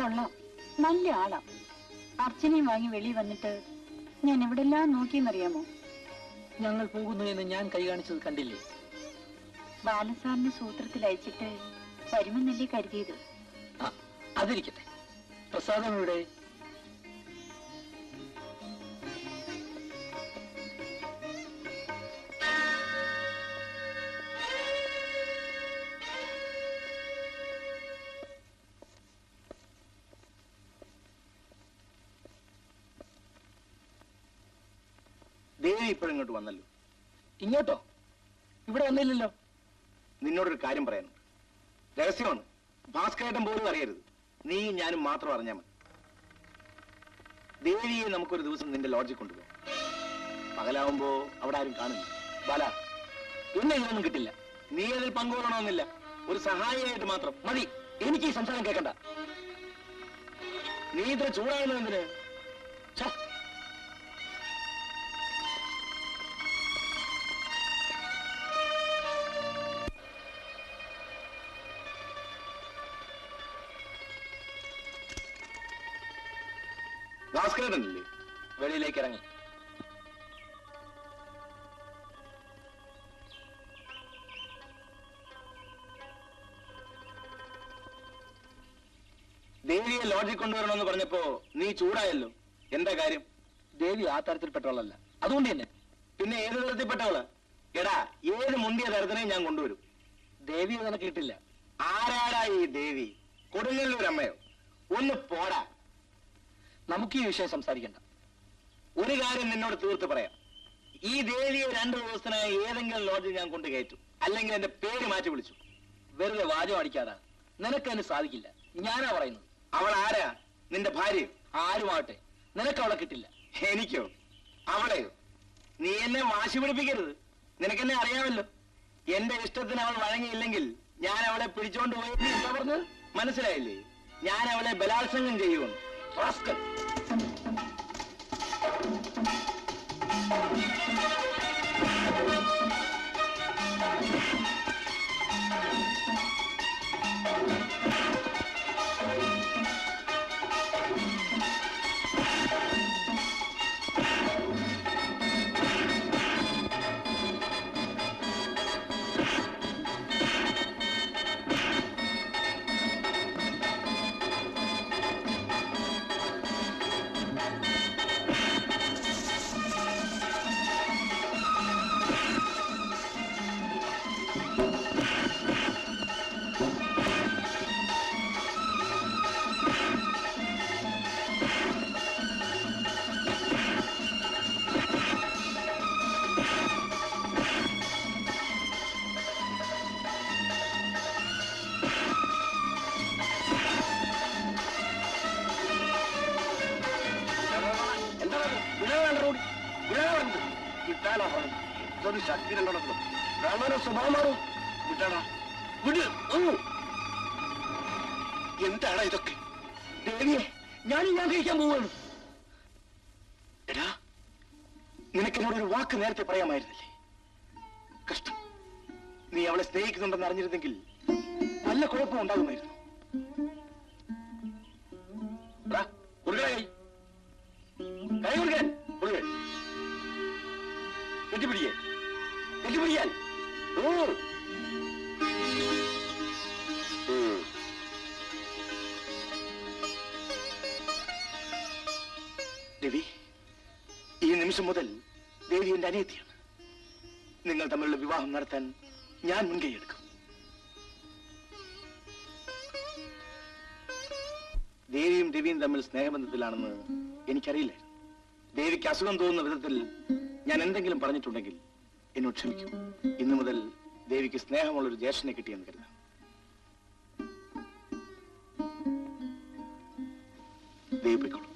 കൊള്ളാം നല്ല ആളാ അർച്ചനയും വാങ്ങി വെളി വന്നിട്ട് ഞാൻ എവിടെല്ലാം നോക്കിയെന്നറിയാമോ ഞങ്ങൾ പോകുന്നു എന്ന് ഞാൻ കൈ കാണിച്ചത് കണ്ടില്ലേ ബാലസാറിന് സൂത്രത്തിൽ അയച്ചിട്ട് വരുമെന്നല്ലേ കരുതിയത് ആ അതിരിക്കട്ടെ പ്രസാദം ഇവിടെ ദേവി ഇപ്പോഴിങ്ങോട്ട് വന്നല്ലോ ഇങ്ങോട്ടോ ഇവിടെ വന്നില്ലല്ലോ നിന്നോടൊരു കാര്യം പറയാനുണ്ട് രഹസ്യമാണ് ഭാസ്കരേട്ടൻ പോലും അറിയരുത് നീ ഞാനും മാത്രം അറിഞ്ഞാൽ മതി ദേവിയെ നമുക്കൊരു ദിവസം നിന്റെ ലോഡ്ജിൽ കൊണ്ടുപോകാം പകലാവുമ്പോ അവിടെ ആരും കാണില്ല ബാല എന്നെ ഇതൊന്നും കിട്ടില്ല നീ അതിൽ പങ്കുകൊള്ളണമെന്നില്ല ഒരു സഹായിയായിട്ട് മാത്രം മതി എനിക്ക് ഈ സംസാരം കേൾക്കണ്ട നീ ഇത്ര ചൂടാകുന്നത് എന്തിന് ഛ, ഭാസ്കരേട്ടനല്ലേ വെളിയിലേക്ക് ഇറങ്ങി ദേവിയെ ലോഡ്ജിൽ കൊണ്ടുവരണമെന്ന് പറഞ്ഞപ്പോ നീ ചൂടായല്ലോ എന്താ കാര്യം ദേവി ആ തരത്തിൽപ്പെട്ടവളല്ല അതുകൊണ്ട് തന്നെ പിന്നെ ഏത് തരത്തിൽപ്പെട്ടവളാ എടാ ഏത് മുന്തിയ തരത്തിനെയും ഞാൻ കൊണ്ടുവരും ദേവി നിനക്ക് കിട്ടില്ല ആരാടാ ഈ ദേവി കൊടുങ്ങല്ലൂർ അമ്മയോ ഒന്ന് പോടാ നമുക്ക് ഈ വിഷയം സംസാരിക്കണ്ട ഒരു കാര്യം നിന്നോട് തീർത്ത് പറയാം ഈ ദേവിയെ രണ്ടു ദിവസത്തിനായി ഏതെങ്കിലും ലോഡ്ജിൽ ഞാൻ കൊണ്ട് കയറ്റും അല്ലെങ്കിൽ എന്റെ പേര് മാറ്റി വിളിച്ചു വെറുതെ വാചം അടിക്കാതാ നിനക്ക് അതിന് സാധിക്കില്ല ഞാനാ പറയുന്നത് അവൾ ആരാ നിന്റെ ഭാര്യ ആരുമാവട്ടെ നിനക്ക് അവളെ കിട്ടില്ല എനിക്കോ അവളെയോ നീ എന്നെ വാശി പിടിപ്പിക്കരുത് നിനക്കെന്നെ അറിയാമല്ലോ എന്റെ ഇഷ്ടത്തിന് അവൾ വഴങ്ങിയില്ലെങ്കിൽ ഞാൻ അവളെ പിടിച്ചോണ്ട് പോയി നീ എന്താ പറഞ്ഞത് മനസ്സിലായില്ലേ ഞാൻ അവളെ ബലാത്സംഗം ചെയ്യുമെന്ന് റാസ്കൽ. എന്താണ് വിടാനാണ് റോഡ് വിടാനാണ് വിട്ടാലാ പറഞ്ഞത് ഇതൊരു ശക്തി രണ്ടെണ്ണത്തിലും രാമാനോ സ്വഭാവമാണോ വിട്ടാടാ വിട് ഓ എന്താണ് ഇതൊക്കെ ദേവിയെ ഞാൻ ഞാൻ കഴിക്കാൻ പോവാണ് എടാ നിനക്കെന്നോട് ഒരു വാക്ക് നേരത്തെ പറയാമായിരുന്നില്ലേ കഷ്ടം നീ അവളെ സ്നേഹിക്കുന്നുണ്ടെന്ന് അറിഞ്ഞിരുന്നെങ്കിൽ വല്ല കുഴപ്പം ഉണ്ടാകുമായിരുന്നു എടാ, കൊടുക്കടാ കൈ കൈ കൊടുക്കാൻ കൊടുക്ക കെട്ടിപ്പിടിക്കേ കെട്ടിപ്പിടിക്കാൻ ഓ ഉം. രവി ഈ നിമിഷം മുതൽ ദേവി എന്റെ അനിയത്തിയാണ് നിങ്ങൾ തമ്മിലുള്ള വിവാഹം നടത്താൻ ഞാൻ മുൻകൈയെടുക്കും ദേവിയും രവിയും തമ്മിൽ സ്നേഹബന്ധത്തിലാണെന്ന് എനിക്കറിയില്ലായിരുന്നു ദേവിക്ക് അസുഖം തോന്നുന്ന വിധത്തിൽ ഞാൻ എന്തെങ്കിലും പറഞ്ഞിട്ടുണ്ടെങ്കിൽ എന്നോട് ക്ഷമിക്കും ഇന്നു മുതൽ ദേവിക്ക് സ്നേഹമുള്ള ഒരു ജ്യേഷ്ഠനെ കിട്ടിയെന്ന് കരുതാം ദേവി പൊയ്ക്കോളൂ